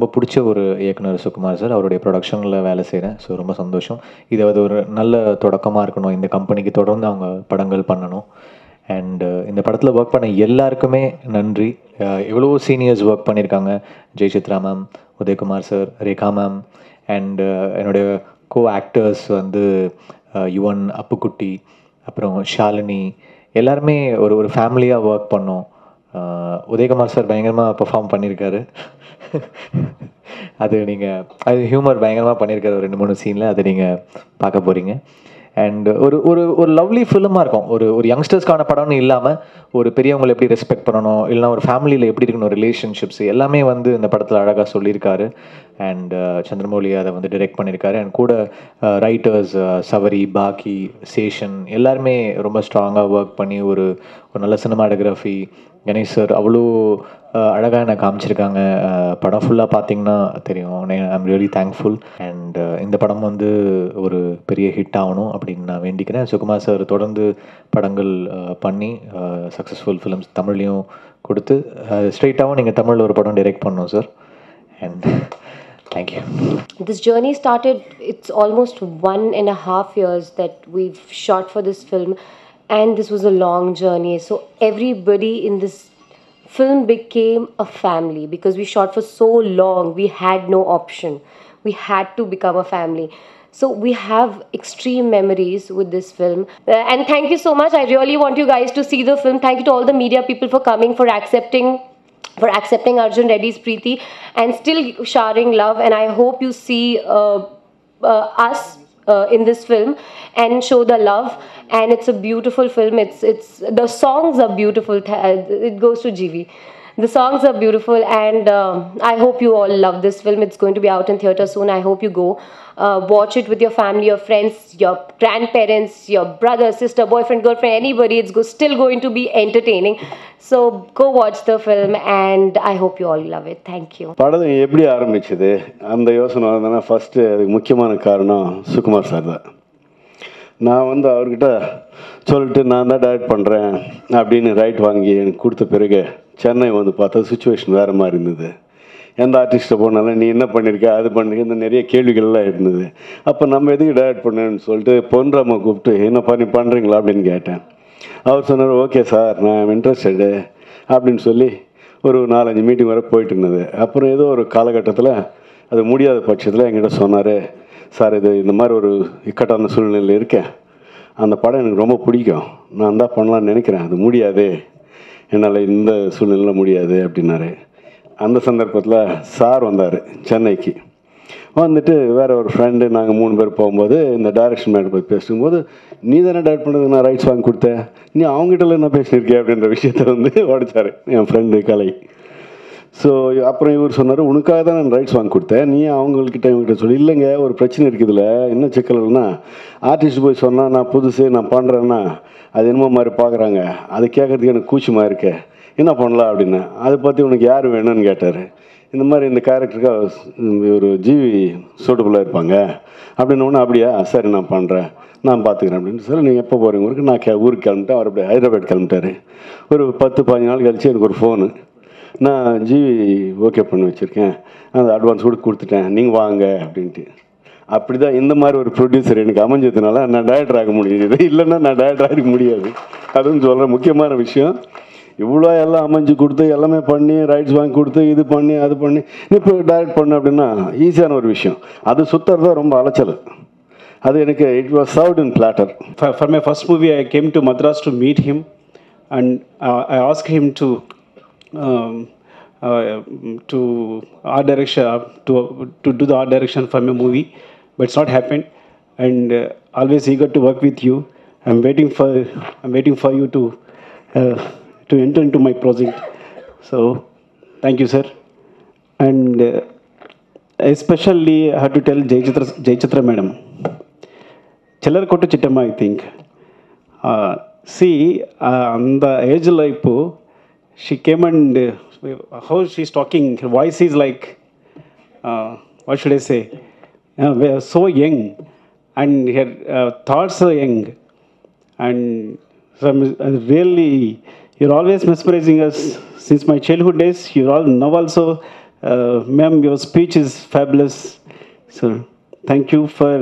ரொம்ப பிடிச்ச ஒரு இயக்குனர் சுகுமார் சார் அவருடைய ப்ரொடக்ஷனில் வேலை செய்கிறேன் ஸோ ரொம்ப சந்தோஷம் இது அது ஒரு நல்ல தொடக்கமாக இருக்கணும் இந்த கம்பெனிக்கு தொடர்ந்து அவங்க படங்கள் பண்ணணும் அண்டு இந்த படத்தில் ஒர்க் பண்ண எல்லாருக்குமே நன்றி அஹ் எவ்வளவோ சீனியர்ஸ் ஒர்க் பண்ணியிருக்காங்க Jayachitra ma'am Udhayakumar sir Rekha ma'am and என்னுடைய கோ ஆக்டர்ஸ் வந்து அஹ் யுவன் அப்புக்குட்டி அப்புறம் ஷாலினி எல்லாருமே ஒரு ஒரு ஃபேமிலியாக ஒர்க் பண்ணோம் அஹ் உதயகுமார் சார் பயங்கரமாக பெர்ஃபார்ம் பண்ணியிருக்காரு அது நீங்கள் அது ஹியூமர் பயங்கரமாக பண்ணியிருக்காரு ஒரு ரெண்டு மூணு சீனில் அதை நீங்கள் பார்க்க போகிறீங்க அண்ட் ஒரு ஒரு ஒரு லவ்லி ஃபிலிமாக இருக்கும் ஒரு ஒரு யங்ஸ்டர்ஸ்க்கான படம்னு இல்லாமல் ஒரு பெரியவங்களை எப்படி ரெஸ்பெக்ட் பண்ணணும் இல்லைனா ஒரு ஃபேமிலியில் எப்படி இருக்கணும் ரிலேஷன்ஷிப்ஸ் எல்லாமே வந்து இந்த படத்தில் அழகாக சொல்லியிருக்காரு அண்ட் சந்திரமௌலி அதை வந்து டிரெக்ட் பண்ணியிருக்காரு அண்ட் கூட ரைட்டர்ஸ் சவரி பாக்கி சேஷன் எல்லாருமே ரொம்ப ஸ்ட்ராங்காக ஒர்க் பண்ணி ஒரு ஒரு நல்ல சினிமாட்டோகிராஃபி கணேஷ் சார் அவ்வளோ அழகாக எனக்கு காமிச்சிருக்காங்க அஹ் படம் ஃபுல்லாக பார்த்தீங்கன்னா தெரியும் ஐம் ரியலி தேங்க்ஃபுல் அண்ட் இந்த படம் வந்து ஒரு பெரிய ஹிட் ஆகணும் அப்படின்னு நான் வேண்டிக்கிறேன் சுகுமார் சார் தொடர்ந்து படங்கள் அஹ், பண்ணி சக்ஸஸ்ஃபுல் ஃபிலிம்ஸ் தமிழ்லையும் கொடுத்து ஸ்ட்ரெயிட்டாகவும் நீங்கள் தமிழில் ஒரு படம் டைரக்ட் பண்ணணும் sir and thank you This journey started, it's almost one and a half years that we've shot for this film, and this was a long journey. So, everybody in this film became a family because we shot for so long, we had no option. We had to become a family. So, we have extreme memories with this film. Uh, and thank you so much. I really want you guys to see the film. Thank you to all the media people for coming, for accepting for accepting Arjun Reddy's Preeti and still showering love. And I hope you see uh, uh, us uh, in this film and show the love. And it's a beautiful film. It's it's the songs are beautiful. Th- uh, It goes to GV. The songs are beautiful, and um I hope you all love this film. It's going to be out in theater soon. I hope you go uh, watch it with your family, your friends, your grandparents, your brother, sister, boyfriend, girlfriend, anybody. It's go- still going to be entertaining. So go watch the film, and I hope you all love it. Thank you. படம் எப்படி ஆரம்பிச்சது அந்த யோசனை வந்தோன்னா first அதுக்கு முக்கியமான காரணம் Sukumar sir தான் நான் வந்து அவர்கிட்ட சொல்லிட்டு நான் தான் டைரக்ட் பண்ணுறேன் அப்படின்னு ரைட் வாங்கி எனக்கு கொடுத்த பிறகு சென்னை வந்து பார்த்தா சுச்சுவேஷன் வேறு மாதிரி இருந்தது எந்த ஆர்டிஸ்ட்டை போனாலும் நீ என்ன பண்ணியிருக்க அது பண்ணிருக்க இந்த நிறைய கேள்விகள்லாம் இருந்தது அப்போ நம்ம எதுக்கு டைரக்ட் பண்ணேன்னு சொல்லிட்டு பொன்ராம கூப்பிட்டு என்ன பண்ணி பண்ணுறீங்களா அப்படின்னு கேட்டேன் அவர் சொன்னார் ஓகே சார் நான் இன்ட்ரெஸ்டடு அப்படின்னு சொல்லி ஒரு நாலஞ்சு மீட்டிங் வரை போயிட்டு இருந்தது அப்புறம் ஏதோ ஒரு காலகட்டத்தில் அது முடியாத பட்சத்தில் என்கிட்ட சொன்னார் சார் இது இந்த மாதிரி ஒரு இக்கட்டான சூழ்நிலையில் இருக்கேன் அந்த படம் எனக்கு ரொம்ப பிடிக்கும் நான் தான் பண்ணலான்னு நினைக்கிறேன் அது முடியாது என்னால் இந்த சூழ்நிலையில் முடியாது அப்படின்னாரு அந்த சந்தர்ப்பத்தில் சார் வந்தார் சென்னைக்கு வந்துட்டு வேற ஒரு ஃப்ரெண்டு நாங்கள் மூணு பேர் போகும்போது இந்த டைரக்ஷன் மேட் போய் பேசும்போது நீ தானே டைரக்ட் பண்ணது நான் ரைட்ஸ் வாங்கி கொடுத்தேன் நீ அவங்ககிட்ட என்ன பேசினிருக்கே அப்படின்ற விஷயத்த வந்து உடைச்சாரு என் ஃப்ரெண்டு கலை ஸோ அப்புறம் இவர் சொன்னார் உனக்காக தான் நான் ரைட்ஸ் வாங்கி கொடுத்தேன் நீ அவங்கக்கிட்ட இவங்ககிட்ட சொல்லி இல்லைங்க ஒரு பிரச்சனை இருக்குதுல்ல என்ன சிக்கல்னா ஆர்டிஸ்ட் போய் சொன்னால் நான் புதுசு நான் பண்ணுறேன்னா அது என்னமோ மாதிரி பார்க்குறாங்க அது கேட்கறதுக்கு எனக்கு கூச்சமாக இருக்கே என்ன பண்ணலாம் அப்படின்னு அதை பற்றி உனக்கு யார் வேணும்னு கேட்டார் இந்த மாதிரி இந்த கேரக்டருக்கு ஒரு ஜிவி சூட்டபுளாக இருப்பாங்க அப்படின்னு ஒன்று அப்படியா சரி நான் பண்ணுறேன் நான் பார்த்துக்கிறேன் அப்படின்னு சொல்லி நீங்கள் எப்போ போகிறீங்க ஊருக்கு நான் கே ஊருக்கு கிளம்பிட்டேன் அவர் அப்படியே ஹைதராபாத் கிளம்பிட்டாரு ஒரு பத்து பதினஞ்சு நாள் கழிச்சு எனக்கு ஒரு ஃபோனு நான் ஜிவி ஓகே பண்ணி வச்சுருக்கேன் அந்த அட்வான்ஸ் கூட கொடுத்துட்டேன் நீங்கள் வாங்க அப்படின்ட்டு அப்படி தான் இந்த மாதிரி ஒரு ப்ரொடியூசர் எனக்கு அமைஞ்சதுனால நான் டைரக்டர் ஆக முடியுது இல்லைன்னா நான் டைரக்டர் ஆக முடியாது அதுவும் சொல்கிறேன் முக்கியமான விஷயம் இவ்வளோ எல்லாம் அமைஞ்சு கொடுத்து எல்லாமே பண்ணி ரைட்ஸ் வாங்கி கொடுத்து இது பண்ணி அது பண்ணி நீ இப்போ டைரக்ட் பண்ணு அப்படின்னா ஈஸியான ஒரு விஷயம் அது சுற்றுறது தான் ரொம்ப அலைச்சல் அது எனக்கு it was served in platter For, for my first movie, I came to Madras to meet him, and uh, I asked him to um, uh, to art direction uh, to to do the art direction for my movie, but it's not happened. And uh, always eager to work with you. I'm waiting for I'm waiting for you to uh, to enter into my project. So, thank you, sir. And uh, especially, I have to tell Jayachitra, Jayachitra madam. Chellarkottu Chittamma, I think. Uh, see, uh, அந்த ஏஜில் இப்போ she came and uh, how she's talking, her voice is like, uh, what should I say, uh, we are so young and her uh, thoughts are young. And so I'm uh, really, you're always mesmerizing us since my childhood days. You're all now also Uh, ma'am, your speech is fabulous. So, thank you for.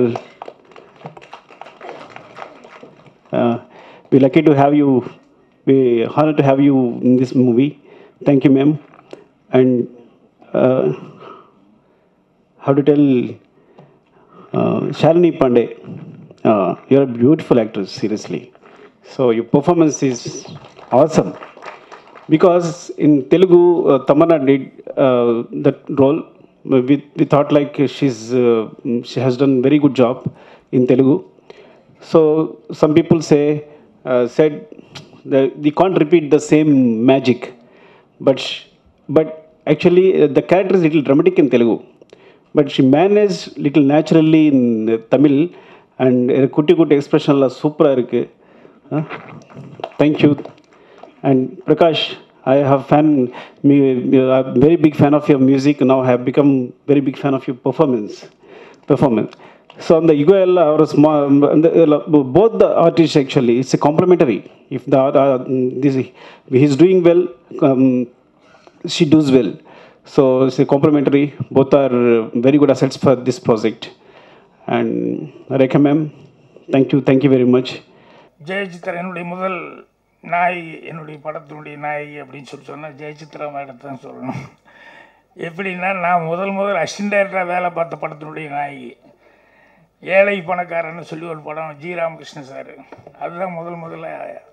Uh, we're lucky to have you. We're honored to have you in this movie. Thank you, ma'am. And uh, how to tell uh, Shalini Pandey, uh, you're a beautiful actress, seriously. So your performance is awesome. Because in Telugu, uh, Tamanna did uh, that role. We, we thought like she's uh, she has done very good job in Telugu. So some people say uh, said that they can't repeat the same magic, but sh- but actually uh, the character is little dramatic in Telugu, but she managed little naturally in uh, Tamil and uh, குட்டி குட்டி எக்ஸ்பிரஷன்லாம் சூப்பராக இருக்கு thank you and Prakash, I have fan me. I'm very big fan of your music. Now I have become very big fan of your performance. Performance. So on the ego ella or small, and the, uh, both the artists actually it's a complementary. If the uh, this he's doing well, um, she does well. So it's a complementary. Both are uh, very good assets for this project. And Rekha ma'am, thank you, thank you very much. Jayachitra என்னுடைய முதல் நாய் என்னுடைய படத்தினுடைய நாய் அப்படின்னு சொல்லி சொன்னால் Jayachitra madam தான் சொல்லணும் எப்படின்னா நான் முதல் முதல் அசிஸ்டன்ட் டைரக்டராக வேலை பார்த்த படத்தினுடைய நாய் ஏழை பணக்காரன்னு சொல்லி ஒரு படம் ஜி ராமகிருஷ்ணன் சார் அதுதான் முதல் முதல்ல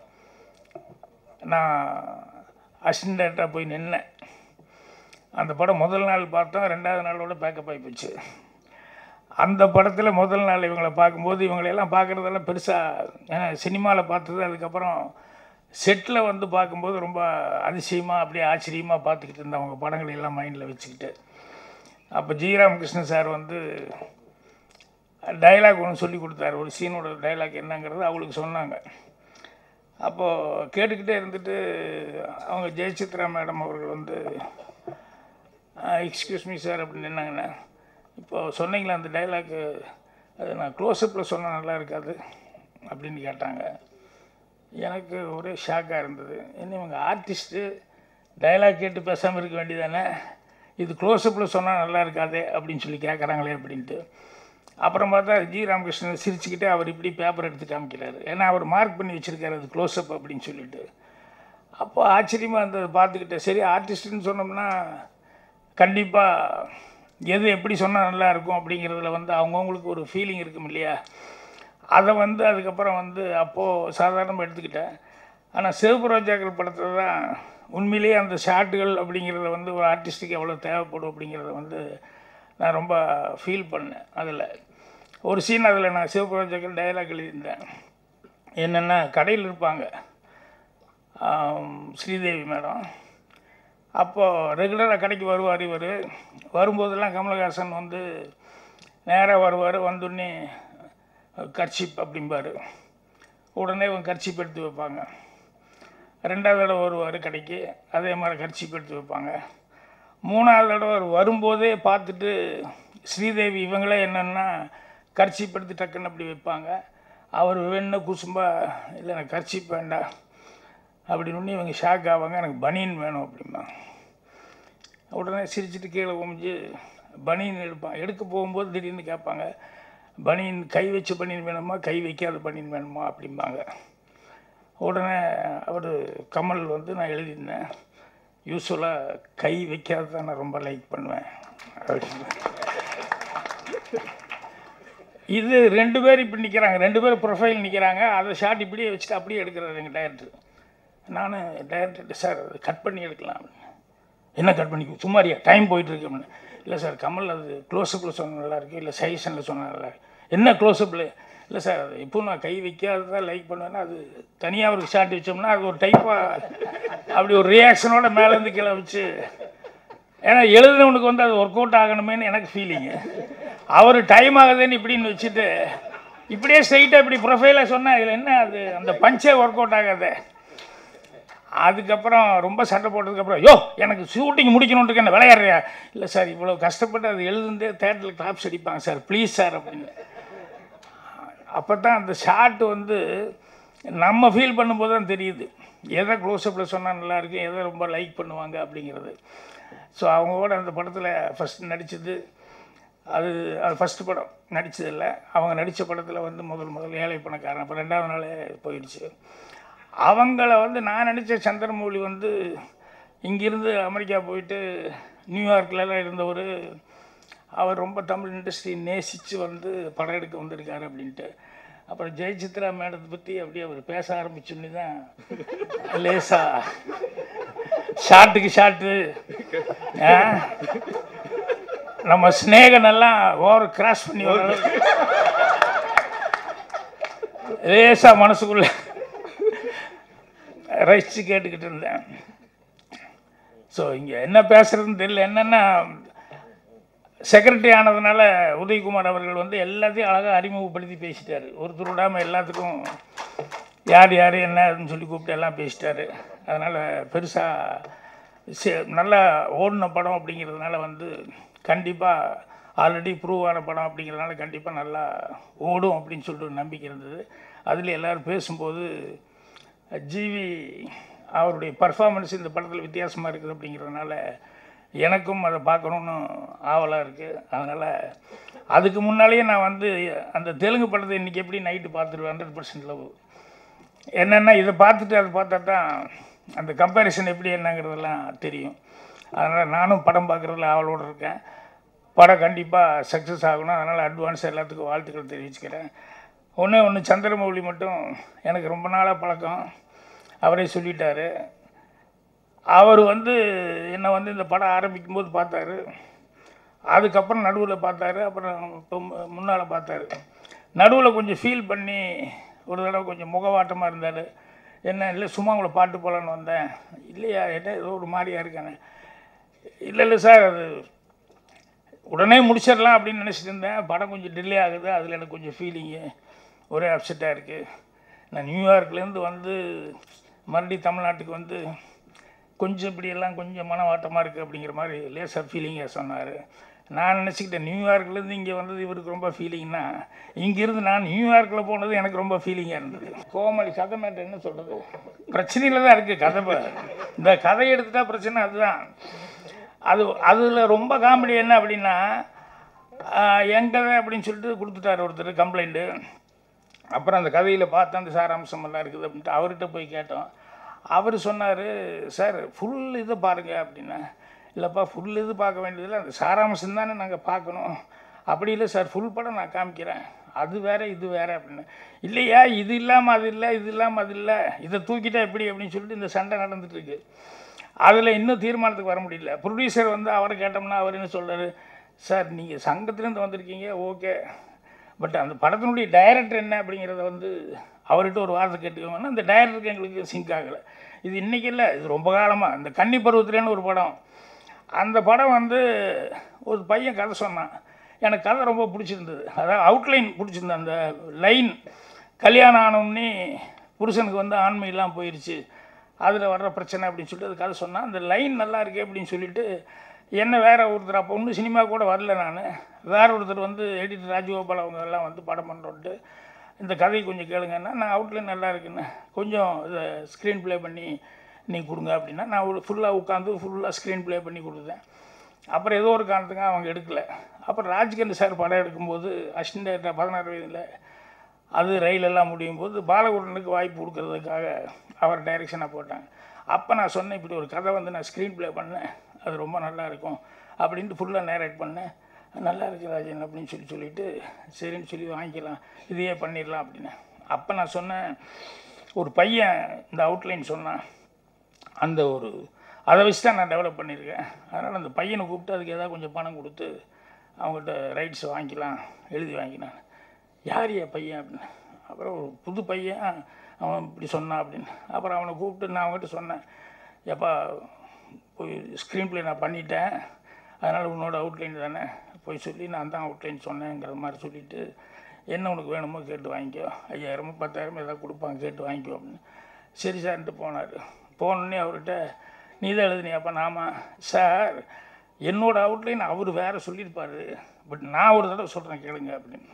நான் அசிஸ்டன்ட் டைரக்டராக போய் நின்னேன் அந்த படம் முதல் நாள் பார்த்தோம் ரெண்டாவது நாளோட பேக்கப் ஆகி போச்சு அந்த படத்தில் முதல் நாள் இவங்களை பார்க்கும்போது இவங்களையெல்லாம் பார்க்குறதெல்லாம் பெருசாக ஏன்னா சினிமாவில் பார்த்தது அதுக்கப்புறம் செட்டில் வந்து பார்க்கும்போது ரொம்ப அதிசயமாக அப்படியே ஆச்சரியமாக பார்த்துக்கிட்டு இருந்தேன் அவங்க படங்களை எல்லாம் மைண்டில் வச்சுக்கிட்டு அப்போ ஜி ராமகிருஷ்ணன் சார் வந்து டைலாக் ஒன்று சொல்லி கொடுத்தாரு ஒரு சீனோட டைலாக் என்னங்கிறது அவங்களுக்கு சொன்னாங்க அப்போது கேட்டுக்கிட்டே இருந்துட்டு அவங்க ஜெயசித்ரா மேடம் அவர்கள் வந்து எக்ஸ்கியூஸ் மீ சார் அப்படின்னு நின்னாங்கண்ணே இப்போ சொன்னீங்களே அந்த டைலாக்கு அது நான் க்ளோஸ்அப்பில் சொன்னால் நல்லா இருக்காது அப்படின்னு கேட்டாங்க எனக்கு ஒரே ஷாக்காக இருந்தது என்ன இவங்க ஆர்டிஸ்ட்டு டைலாக் கேட்டு பேசாமல் இருக்க வேண்டியதானே இது க்ளோஸ்அப்பில் சொன்னால் நல்லா இருக்காதே அப்படின்னு சொல்லி கேட்குறாங்களே அப்படின்ட்டு அப்புறம் பார்த்தா ஜி ராமகிருஷ்ணன் சிரிச்சுக்கிட்டே அவர் இப்படி பேப்பர் எடுத்து காமிக்கிறாரு ஏன்னா அவர் மார்க் பண்ணி வச்சுருக்காரு அது க்ளோஸ்அப் அப்படின்னு சொல்லிட்டு அப்போ ஆச்சரியமாக இருந்தது பார்த்துக்கிட்டேன் சரி ஆர்டிஸ்ட்டுன்னு சொன்னோம்னா கண்டிப்பாக எது எப்படி சொன்னால் நல்லா இருக்கும் அப்படிங்கிறதுல வந்து அவங்கவுங்களுக்கு ஒரு ஃபீலிங் இருக்கும் இல்லையா அதை வந்து அதுக்கப்புறம் வந்து அப்போது சாதாரணமாக எடுத்துக்கிட்டேன் ஆனால் சிவப்பு ரோஜாக்கள் படத்தில் தான் உண்மையிலேயே அந்த ஷாட்டுகள் அப்படிங்கிறத வந்து ஒரு ஆர்டிஸ்ட்டுக்கு எவ்வளோ தேவைப்படும் அப்படிங்கிறத வந்து நான் ரொம்ப ஃபீல் பண்ணேன் அதில் ஒரு சீன் அதில் நான் சிவப்பு ரோஜாக்கள் டைலாக் எழுதியிருந்தேன் என்னென்னா கடையில் இருப்பாங்க ஆம், ஸ்ரீதேவி மேடம் அப்போது ரெகுலராக கடைக்கு வருவார் இவர் வரும்போதெல்லாம் கமலஹாசன் வந்து நேராக வருவார் வந்தோடனே கர்ச்சிப் அப்படிம்பார் உடனே இவங்க கர்ச்சிப் எடுத்து வைப்பாங்க ரெண்டாவது தடவை வருவார் கடைக்கு அதே மாதிரி கர்ச்சிப் எடுத்து வைப்பாங்க மூணாவது தடவை அவர் வரும்போதே பார்த்துட்டு ஸ்ரீதேவி இவங்களே என்னென்னா கர்ச்சிப் எடுத்து டக்குன்னு அப்படி வைப்பாங்க அவர் வேணும்னா குசும்பா இல்லை எனக்கு கர்ச்சிப் வேண்டாம் அப்படின்னு உடனே இவங்க ஷாக் ஆவாங்க எனக்கு பனியன் வேணும் அப்படிம்பாங்க உடனே சிரிச்சிட்டு கீழே குமிஞ்சு பனியன் எடுப்பான் எடுக்க போகும்போது திடீர்னு கேட்பாங்க பனியன் கை வச்ச பனியன் வேணுமா கை வைக்காத பனியன் வேணுமா அப்படிம்பாங்க உடனே அவர் கமல் வந்து நான் எழுதியிருந்தேன் யூஸ்வலாக கை வைக்காத நான் ரொம்ப லைக் பண்ணுவேன் அப்படின்னு இது ரெண்டு பேர் இப்படி நிற்கிறாங்க ரெண்டு பேர் ப்ரொஃபைல் நிற்கிறாங்க அதை ஷார்ட் இப்படியே வச்சுட்டு அப்படியே எடுக்கிறாரு எங்கள் டைரக்டர் நான் டைரக்டர் சார் அது கட் பண்ணி எடுக்கலாம் அப்படின்னு. என்ன கட் பண்ணி சும்மாரியா டைம் போயிட்டு இருக்கு அப்படின்னு இல்லை சார் கமல் அது க்ளோஸ்அப்பில் சொன்ன நல்லா இருக்கு இல்லை சஜஷனில் சொன்ன நல்லா இருக்கு என்ன க்ளோஸ்அப்பில் இல்லை சார் அது எப்போ நான் கை வைக்காததான் லைக் பண்ணுவேன்னா அது தனியாக ஒரு ஷார்ட் வச்சோம்னா அது ஒரு டைப்பாக அப்படி ஒரு ரியாக்ஷனோட மேலேருந்து கீழே வச்சு ஏன்னா எழுதுனவனுக்கு வந்து அது ஒர்க் அவுட் ஆகணுமேன்னு எனக்கு ஃபீலிங்கு அவர் டைம் ஆகுதுன்னு இப்படின்னு வச்சுட்டு இப்படியே ஸ்ட்ரைட்டாக இப்படி ப்ரொஃபைலாக சொன்னால் இதில் என்ன அது அந்த பஞ்சே ஒர்க் அவுட் ஆகாதே அதுக்கப்புறம் ரொம்ப சண்டை போட்டதுக்கப்புறம் யோ எனக்கு ஷூட்டிங் முடிக்கணுன்ட்டு என்ன விளையாடுறியா இல்லை சார் இவ்வளோ கஷ்டப்பட்டு அது எழுதுந்தே தேட்டரில் கிளாப்ஸ் அடிப்பாங்க சார் ப்ளீஸ் சார் அப்படின்னு அப்போ தான் அந்த ஷாட் வந்து நம்ம ஃபீல் பண்ணும்போது தான் தெரியுது எதை க்ளோஸ்அப்பில் சொன்னால் நல்லாயிருக்கும் எதை ரொம்ப லைக் பண்ணுவாங்க அப்படிங்கிறது ஸோ அவங்களோட அந்த படத்தில் ஃபஸ்ட் நடித்தது அது அது ஃபஸ்ட்டு படம் நடித்ததில்ல அவங்க நடித்த படத்தில் வந்து முதல் முதல் ஏழை பணக்காரன் அப்போ ரெண்டாவது நாளே போயிடுச்சு அவங்கள வந்து நான் நடித்த சந்திரமௌலி வந்து இங்கிருந்து அமெரிக்கா போயிட்டு நியூயார்க்லலாம் இருந்தவர் அவர் ரொம்ப தமிழ் இண்டஸ்ட்ரி நேசித்து வந்து படம் எடுக்க வந்திருக்காரு அப்படின்ட்டு அப்புறம் ஜெயசித்ரா மேடத்தை பற்றி அப்படியே அவர் பேச ஆரம்பிச்சோன்னு தான் லேசா ஷாட்டுக்கு ஷாட்டு நம்ம ஸ்னேகன் எல்லாம் ஓவர் கிராஸ் பண்ணி வர அளவுக்கு லேசா மனசுக்குள்ள ரசித்து கேட்டுக்கிட்டு இருந்தேன் ஸோ இங்கே என்ன பேசுறதுன்னு தெரியல என்னென்னா செக்ரட்டரி ஆனதுனால உதயகுமார் அவர்கள் வந்து எல்லாத்தையும் அழகாக அறிமுகப்படுத்தி பேசிட்டாரு ஒருத்தர் விடாமல் எல்லாத்துக்கும் யார் யார் என்னன்னு சொல்லி கூப்பிட்டு எல்லாம் பேசிட்டாரு அதனால் பெருசாக நல்லா ஓடின படம் அப்படிங்கிறதுனால வந்து கண்டிப்பாக ஆல்ரெடி ப்ரூவ் ஆன படம் அப்படிங்கிறதுனால கண்டிப்பாக நல்லா ஓடும் அப்படின்னு சொல்லிட்டு ஒரு நம்பிக்கை இருந்தது அதில் எல்லோரும் பேசும்போது ஜிவி அவருடைய பர்ஃபார்மன்ஸ் இந்த படத்தில் வித்தியாசமாக இருக்குது அப்படிங்கிறதுனால எனக்கும் அதை பார்க்கணுன்னு ஆவலாக இருக்குது அதனால் அதுக்கு முன்னாலேயே நான் வந்து அந்த தெலுங்கு படத்தை இன்றைக்கி எப்படி நைட்டு பார்த்துருவேன் ஹண்ட்ரட் பர்சன்ட் லவ் என்னென்னா இதை பார்த்துட்டு அதை பார்த்தா தான் அந்த கம்பேரிசன் எப்படி என்னங்கிறதெல்லாம் தெரியும் அதனால் நானும் படம் பார்க்குறதுல ஆவலோடு இருக்கேன் படம் கண்டிப்பாக சக்ஸஸ் ஆகணும் அதனால் அட்வான்ஸ் எல்லாத்துக்கும் வாழ்த்துக்கள் தெரிவிச்சுக்கிறேன் ஒன்றே ஒன்று சந்திரமௌலி மட்டும் எனக்கு ரொம்ப நாளாக பழக்கம் அவரே சொல்லிட்டாரு அவர் வந்து என்னை வந்து இந்த படம் ஆரம்பிக்கும் போது பார்த்தாரு அதுக்கப்புறம் நடுவில் பார்த்தாரு அப்புறம் இப்போ முன்னால் பார்த்தாரு நடுவில் கொஞ்சம் ஃபீல் பண்ணி ஒரு தடவை கொஞ்சம் முகவாட்டமாக இருந்தார் என்ன இல்லை சும்மா உங்களை பாட்டு போகலான்னு வந்தேன் இல்லையா என்ன ஏதோ ஒரு மாதிரியா இருக்கானே இல்லை இல்லை சார் அது உடனே முடிச்சிடலாம் அப்படின்னு நினச்சிட்டு இருந்தேன் படம் கொஞ்சம் டிலே ஆகுது அதில் எனக்கு கொஞ்சம் ஃபீலிங்கு ஒரே அப்செட்டாக இருக்குது நான் நியூயார்க்லேருந்து வந்து மறுபடியும் தமிழ்நாட்டுக்கு வந்து கொஞ்சம் இப்படியெல்லாம் கொஞ்சம் மனவாட்டமாக இருக்குது அப்படிங்கிற மாதிரி லேசாக ஃபீலிங்காக சொன்னார் நான் நினச்சிக்கிட்டேன் நியூயார்க்லேருந்து இங்கே வந்தது இவருக்கு ரொம்ப ஃபீலிங்னா இங்கேருந்து நான் நியூயார்க்கில் போனது எனக்கு ரொம்ப ஃபீலிங்காக இருந்தது கோமலி கதை மேட்டர் என்ன சொல்கிறது பிரச்சனையில் தான் இருக்குது கதை ப- இந்த கதை எடுத்துட்டா பிரச்சனை அதுதான் அது அதில் ரொம்ப காமெடி என்ன அப்படின்னா எங்கே அப்படின்னு சொல்லிட்டு கொடுத்துட்டார் ஒருத்தர் கம்ப்ளைண்ட்டு அப்புறம் அந்த கதையில் பார்த்தா அந்த சாராம்சம் எல்லாம் இருக்குது அப்படின்ட்டு அவர்கிட்ட போய் கேட்டோம் அவர் சொன்னார் சார் ஃபுல் இது பாருங்க அப்படின்னா இல்லைப்பா ஃபுல் இது பார்க்க வேண்டியதில்லை அந்த சாராம்சம் தானே நாங்கள் பார்க்கணும் அப்படி இல்லை சார் ஃபுல் படம் நான் காமிக்கிறேன் அது வேற இது வேற அப்படின்னு இல்லையா இது இல்லாமல் அது இல்லை இது இல்லாமல் அது இல்லை இதை தூக்கிட்டா எப்படி அப்படின்னு சொல்லிட்டு இந்த சண்டை நடந்துட்டு இருக்கு அதில் இன்னும் தீர்மானத்துக்கு வர முடியல ப்ரொடியூசர் வந்து அவரை கேட்டோம்னா அவர் என்ன சொல்றாரு சார் நீங்கள் சங்கத்துலேருந்து வந்திருக்கீங்க ஓகே பட் அந்த படத்தினுடைய டைரக்டர் என்ன அப்படிங்கிறத வந்து அவர்கிட்ட ஒரு வார்த்தை கேட்டுக்கோங்கன்னா அந்த டைரக்டருக்கு எங்களுக்கு சிங்க் ஆகலை இது இன்றைக்கி இல்லை இது ரொம்ப காலமாக இந்த கன்னி பருவத்திலேன்னு ஒரு படம் அந்த படம் வந்து ஒரு பையன் கதை சொன்னான் எனக்கு கதை ரொம்ப பிடிச்சிருந்தது அதாவது அவுட்லைன் பிடிச்சிருந்தது அந்த லைன் கல்யாணம் ஆனோடனே புருஷனுக்கு வந்து ஆண்மையெல்லாம் போயிடுச்சு அதில் வர்ற பிரச்சனை அப்படின்னு சொல்லிட்டு அது கதை சொன்னான் அந்த லைன் நல்லா இருக்கே அப்படின்னு சொல்லிட்டு என்ன வேற ஒருத்தர் அப்போ ஒன்றும் சினிமா கூட வரல நான் வேற ஒருத்தர் வந்து எடிட்டர் ராஜகோபால் அவங்க எல்லாம் வந்து படம் பண்ணுறோன்ட்டு இந்த கதையை கொஞ்சம் கேளுங்கன்னா நான் அவுட்லைன் நல்லா இருக்குன்னு கொஞ்சம் இதை ஸ்க்ரீன் ப்ளே பண்ணி நீ கொடுங்க அப்படின்னா நான் ஒரு ஃபுல்லாக உட்காந்து ஃபுல்லாக ஸ்க்ரீன் ப்ளே பண்ணி கொடுத்தேன் அப்புறம் ஏதோ ஒரு காரணத்துக்கு அவங்க எடுக்கல அப்புறம் ராஜ்கண்ட் சார் படம் எடுக்கும்போது அசிஸ்டன்ட் பதினாறு வயதில் அது ரயிலெல்லாம் முடியும் போது பாலகுருடனுக்கு வாய்ப்பு கொடுக்கறதுக்காக அவர் டைரெக்ஷனாக போட்டாங்க அப்போ நான் சொன்னேன் இப்படி ஒரு கதை வந்து நான் ஸ்க்ரீன் ப்ளே பண்ணேன் அது ரொம்ப நல்லா இருக்கும் அப்படின்ட்டு ஃபுல்லாக நேரேட் பண்ணேன் நல்லா இருக்கு ராஜன் அப்படின்னு சொல்லி சொல்லிட்டு சரின்னு சொல்லி வாங்கிக்கலாம் இதையே பண்ணிடலாம் அப்படின்னு அப்போ நான் சொன்னேன் ஒரு பையன் இந்த அவுட்லைன் சொன்னான் அந்த ஒரு அதை வச்சு தான் நான் டெவலப் பண்ணியிருக்கேன் அதனால் அந்த பையனை கூப்பிட்டு அதுக்கு ஏதாவது கொஞ்சம் பணம் கொடுத்து அவங்ககிட்ட ரைட்ஸ் வாங்கிக்கலாம் எழுதி வாங்கினான் யார் என் பையன் அப்படின்னு அப்புறம் ஒரு புது பையன் அவன் இப்படி சொன்னான் அப்படின்னு அப்புறம் அவனை கூப்பிட்டு நான் அவங்ககிட்ட சொன்னேன் எப்பா போய் ஸ்க்ரீன் ப்ளே நான் பண்ணிட்டேன் அதனால் உன்னோட அவுட்லைன் தானே போய் சொல்லி நான் தான் அவுட்லைன் சொன்னேங்கிற மாதிரி சொல்லிவிட்டு என்ன உனக்கு வேணுமோ கேட்டு வாங்கிக்கோ ஐயாயிரமோ பத்தாயிரமோ ஏதாவது கொடுப்பாங்க கேட்டு வாங்கிக்கோ அப்படின்னு சரி சார்ன்ட்டு போனார் போனோடனே அவர்கிட்ட நீ தான் எழுதுனியாப்பா நாம சார் என்னோட அவுட்லைன் அவர் வேறு சொல்லியிருப்பாரு பட் நான் ஒரு தடவை சொல்கிறேன் கேளுங்க அப்படின்னு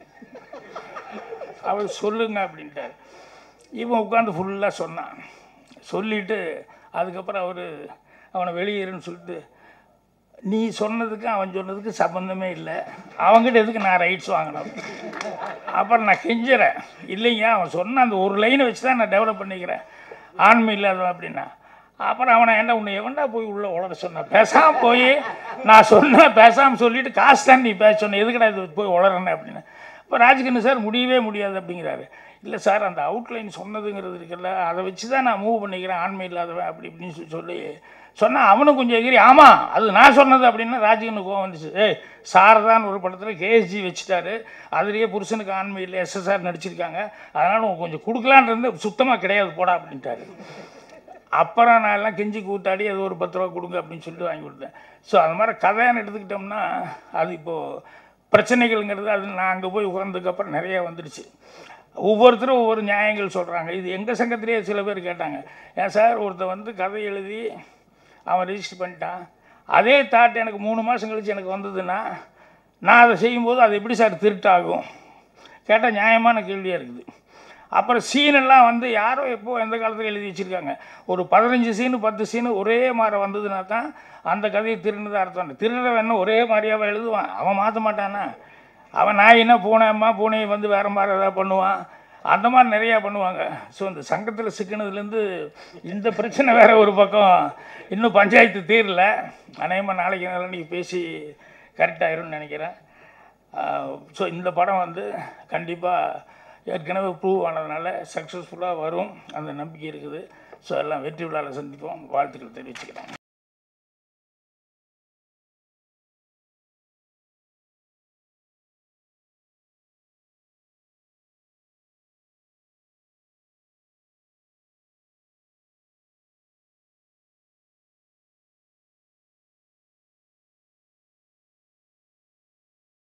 அவர் சொல்லுங்க அப்படின்ட்டார் இவன் உட்காந்து ஃபுல்லாக சொன்னான் சொல்லிவிட்டு அதுக்கப்புறம் அவர் அவனை வெளியேறுன்னு சொல்லிட்டு நீ சொன்னதுக்கு அவன் சொன்னதுக்கு சம்மந்தமே இல்லை அவங்ககிட்ட எதுக்கு நான் ரைட்ஸ் வாங்கணும் அப்புறம் நான் கெஞ்சுறேன் இல்லைங்க அவன் சொன்ன அந்த ஒரு லைனை வச்சு தான் நான் டெவலப் பண்ணிக்கிறேன் ஆண்மை இல்லாதவன் அப்படின்னா அப்புறம் அவனை என்ன உன்னை எவன்டா போய் உள்ள உளர சொன்னான் பேசாமல் போய் நான் சொன்னேன் பேசாமல் சொல்லிட்டு காசு தான் நீ பேச சொன்ன எதுக்குடா இது போய் உளறனே அப்படின்னு இப்போ ராஜ்கண்ணு சார் முடியவே முடியாது அப்படிங்கிறாரு இல்லை சார் அந்த அவுட்லைன் சொன்னதுங்கிறது இருக்குல்ல அதை வச்சு தான் நான் மூவ் பண்ணிக்கிறேன் ஆண்மை இல்லாதவன் அப்படி இப்படின்னு சொல்லி சொல்லி சொன்னால் அவனும் கொஞ்சம் எகிரி ஆமாம் அது நான் சொன்னது அப்படின்னா ராஜ்கண்ணு கோவம் வந்துச்சு ஏய் சாரதான் ஒரு படத்தில் கேஎஸ்ஜி வச்சுட்டாரு அதுலேயே புருஷனுக்கு ஆண்மை இல்லை எஸ்எஸ்ஆர் நடிச்சிருக்காங்க அதனால் உனக்கு கொஞ்சம் கொடுக்கலான் இருந்து சுத்தமாக கிடையாது போடா அப்படின்ட்டாரு அப்புறம் நான் எல்லாம் கெஞ்சி கூத்தாடி அது ஒரு பத்து ரூபா கொடுங்க அப்படின்னு சொல்லிட்டு வாங்கி கொடுத்தேன் ஸோ அது மாதிரி கதைன்னு எடுத்துக்கிட்டோம்னா அது இப்போது பிரச்சனைகள்ங்கிறது அது நான் அங்கே போய் உட்கார்ந்ததுக்கப்புறம் நிறைய வந்துடுச்சு ஒவ்வொருத்தரும் ஒவ்வொரு நியாயங்கள் சொல்கிறாங்க இது எங்கள் சங்கத்திலேயே சில பேர் கேட்டாங்க ஏன் சார் ஒருத்தன் வந்து கதை எழுதி அவன் ரெஜிஸ்டர் பண்ணிட்டான் அதே தாட் எனக்கு மூணு மாதம் கழிச்சு எனக்கு வந்ததுன்னா நான் அதை செய்யும்போது அது எப்படி சார் திருட்டாகும் கேட்டால் நியாயமான கேள்வியாக இருக்குது அப்புறம் சீனெல்லாம் வந்து யாரோ எப்போ எந்த காலத்தில் எழுதி வச்சுருக்காங்க ஒரு பதினஞ்சு சீனு பத்து சீனு ஒரே மாதிரி வந்ததுன்னா தான் அந்த கதையை திருடுனதா அர்த்தம் திருடுறவன் என்ன ஒரே மாதிரியாவே எழுதுவான் அவன் மாற்ற மாட்டானா அவன் நாயினா பூனையம்மா பூனையை வந்து வேறு மாதிரி ஏதாவது பண்ணுவான் அந்த மாதிரி நிறையா பண்ணுவாங்க ஸோ இந்த சங்கத்தில் சிக்கினதுலேருந்து இந்த பிரச்சனை வேற ஒரு பக்கம் இன்னும் பஞ்சாயத்து தீரல அநேகமாக நாளைக்கு நாளைக்கு பேசி கரெக்டாயிரும்னு நினைக்கிறேன் ஸோ இந்த படம் வந்து கண்டிப்பாக ஏற்கனவே ப்ரூவ் ஆனதுனால சக்ஸஸ்ஃபுல்லாக வரும் அந்த நம்பிக்கை இருக்குது ஸோ எல்லாம் வெற்றி விழாவில் சந்திப்போம் வாழ்த்துக்கள் தெரிவிச்சுக்கிறேன்